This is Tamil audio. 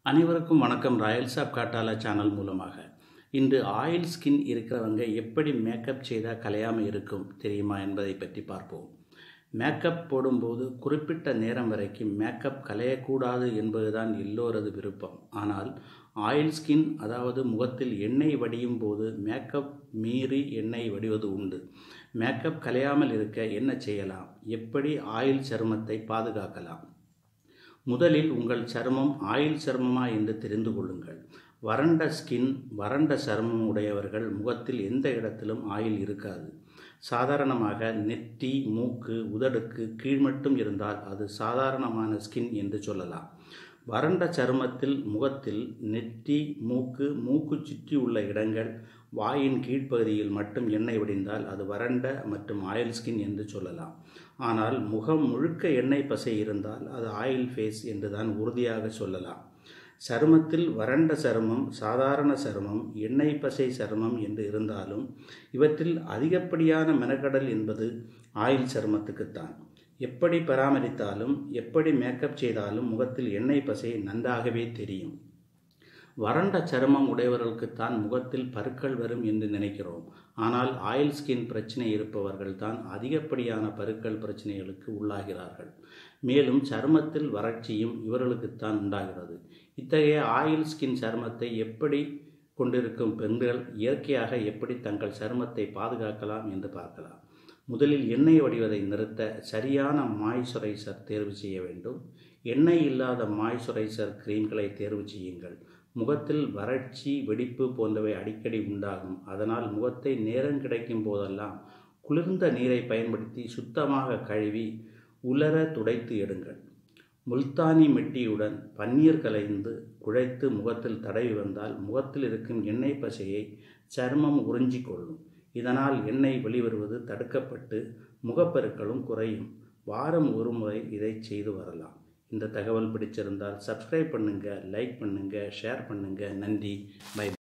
அனைவருக்கும் வணக்கம் ராயல் சாப் காட்டாலா சேனல் மூலமாக இன்று ஆயில் ஸ்கின் இருக்கிறவங்க எப்படி மேக்கப் செய்தால் கலையாமல் இருக்கும் தெரியுமா என்பதை பற்றி பார்ப்போம் மேக்கப் போடும்போது குறிப்பிட்ட நேரம் வரைக்கும் மேக்கப் கலையக்கூடாது என்பதுதான் எல்லோரது விருப்பம் ஆனால் ஆயில் ஸ்கின் அதாவது முகத்தில் எண்ணெய் வடியும் போது மேக்கப் மீறி எண்ணெய் வடிவது உண்டு மேக்கப் கலையாமல் இருக்க என்ன செய்யலாம் எப்படி ஆயில் சருமத்தை பாதுகாக்கலாம் முதலில் உங்கள் சருமம் ஆயில் சருமமா என்று தெரிந்து கொள்ளுங்கள் வறண்ட ஸ்கின் வறண்ட சருமம் உடையவர்கள் முகத்தில் எந்த இடத்திலும் ஆயில் இருக்காது சாதாரணமாக நெற்றி மூக்கு உதடுக்கு கீழ்மட்டும் இருந்தால் அது சாதாரணமான ஸ்கின் என்று சொல்லலாம் வறண்ட சருமத்தில் முகத்தில் நெற்றி மூக்கு மூக்கு சுற்றி உள்ள இடங்கள் வாயின் கீழ்ப்பகுதியில் மட்டும் எண்ணெய் வடிந்தால் அது வறண்ட மற்றும் ஆயில் ஸ்கின் என்று சொல்லலாம் ஆனால் முகம் முழுக்க எண்ணெய் பசை இருந்தால் அது ஆயில் ஃபேஸ் என்று தான் உறுதியாக சொல்லலாம் சருமத்தில் வறண்ட சருமம் சாதாரண சருமம் எண்ணெய் பசை சருமம் என்று இருந்தாலும் இவற்றில் அதிகப்படியான மெனக்கடல் என்பது ஆயில் சருமத்துக்குத்தான் எப்படி பராமரித்தாலும் எப்படி மேக்கப் செய்தாலும் முகத்தில் எண்ணெய் பசை நன்றாகவே தெரியும் வறண்ட சருமம் உடையவர்களுக்குத்தான் முகத்தில் பருக்கள் வரும் என்று நினைக்கிறோம் ஆனால் ஆயில் ஸ்கின் பிரச்சனை இருப்பவர்கள் தான் அதிகப்படியான பருக்கள் பிரச்சனைகளுக்கு உள்ளாகிறார்கள் மேலும் சருமத்தில் வறட்சியும் இவர்களுக்குத்தான் உண்டாகிறது இத்தகைய ஆயில் ஸ்கின் சருமத்தை எப்படி கொண்டிருக்கும் பெண்கள் இயற்கையாக எப்படி தங்கள் சருமத்தை பாதுகாக்கலாம் என்று பார்க்கலாம் முதலில் எண்ணெய் வடிவதை நிறுத்த சரியான மாய்ஸ்சரைசர் தேர்வு செய்ய வேண்டும் எண்ணெய் இல்லாத மாய்ஸ்சரைசர் கிரீம்களை தேர்வு செய்யுங்கள் முகத்தில் வறட்சி வெடிப்பு போன்றவை அடிக்கடி உண்டாகும் அதனால் முகத்தை நேரம் கிடைக்கும் போதெல்லாம் குளிர்ந்த நீரை பயன்படுத்தி சுத்தமாக கழுவி உலர துடைத்து எடுங்கள் முல்தானி மெட்டியுடன் பன்னீர் கலைந்து குழைத்து முகத்தில் தடவி வந்தால் முகத்தில் இருக்கும் எண்ணெய் பசையை சர்மம் உறிஞ்சிக் கொள்ளும் இதனால் எண்ணெய் வெளிவருவது தடுக்கப்பட்டு முகப்பெருக்களும் குறையும் வாரம் ஒரு முறை இதை செய்து வரலாம் இந்த தகவல் பிடிச்சிருந்தால் சப்ஸ்கிரைப் பண்ணுங்கள் லைக் பண்ணுங்கள் ஷேர் பண்ணுங்கள் நன்றி பை